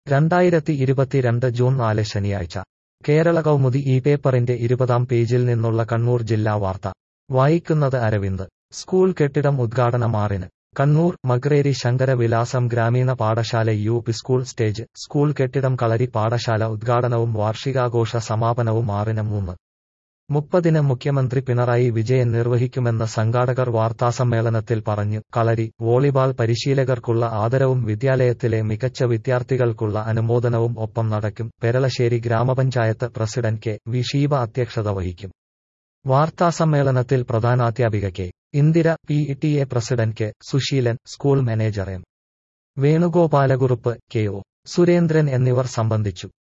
രണ്ടായിരത്തി ഇരുപത്തിരണ്ട് ജൂൺ നാല് ശനിയാഴ്ച കേരള കൗമുദി ഈ പേപ്പറിന്റെ ഇരുപതാം പേജിൽ നിന്നുള്ള കണ്ണൂർ ജില്ലാ വാർത്ത വായിക്കുന്നത് അരവിന്ദ് സ്കൂൾ കെട്ടിടം ഉദ്ഘാടനം ആറിന് കണ്ണൂർ മഗ്രേരി ശങ്കര വിലാസം ഗ്രാമീണ പാഠശാല U P school stage school കെട്ടിടം കളരി പാഠശാല ഉദ്ഘാടനവും വാർഷികാഘോഷ സമാപനവും ആറിന് മൂന്ന് മുപ്പതിന് മുഖ്യമന്ത്രി പിണറായി വിജയൻ നിർവഹിക്കുമെന്ന് സംഘാടകർ വാർത്താസമ്മേളനത്തിൽ പറഞ്ഞു കളരി വോളിബാൾ പരിശീലകർക്കുള്ള ആദരവും വിദ്യാലയത്തിലെ മികച്ച വിദ്യാർത്ഥികൾക്കുള്ള അനുമോദനവും ഒപ്പം നടക്കും പെരളശ്ശേരി ഗ്രാമപഞ്ചായത്ത് പ്രസിഡന്റ് കെ വി ഷീബ അധ്യക്ഷത വഹിക്കും വാർത്താസമ്മേളനത്തിൽ പ്രധാനാധ്യാപിക K Indira P T A president K Susheelan school manager M Venugopalakurup K O Surendran എന്നിവർ സംബന്ധിച്ചു